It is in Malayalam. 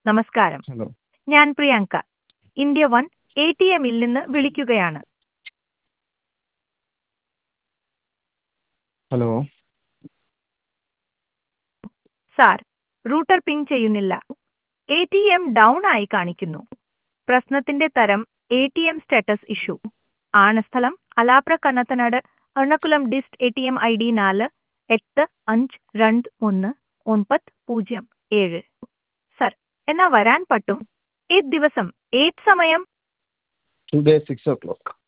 നമസ്കാരം ഹലോ ഞാൻ Priyanka India one A T എമ്മിൽ നിന്ന് വിളിക്കുകയാണ് ഹലോ സാർ റൂട്ടർ പിങ് ചെയ്യുന്നില്ല എ ടി എം ഡൗൺ ആയി കാണിക്കുന്നു പ്രശ്നത്തിന്റെ തരം A T M status issue ആണ് സ്ഥലം Alapra Kannathanad Ernakulam dist A T M I D നാല് എട്ട് അഞ്ച് രണ്ട് ഒന്ന് ഒൻപത് പൂജ്യം ഏഴ് സർ എന്നാ വരാൻ പറ്റും ഏത് ദിവസം ഏത് സമയം ടുഡേ സിക്സ് ഓ ക്ലോക്ക്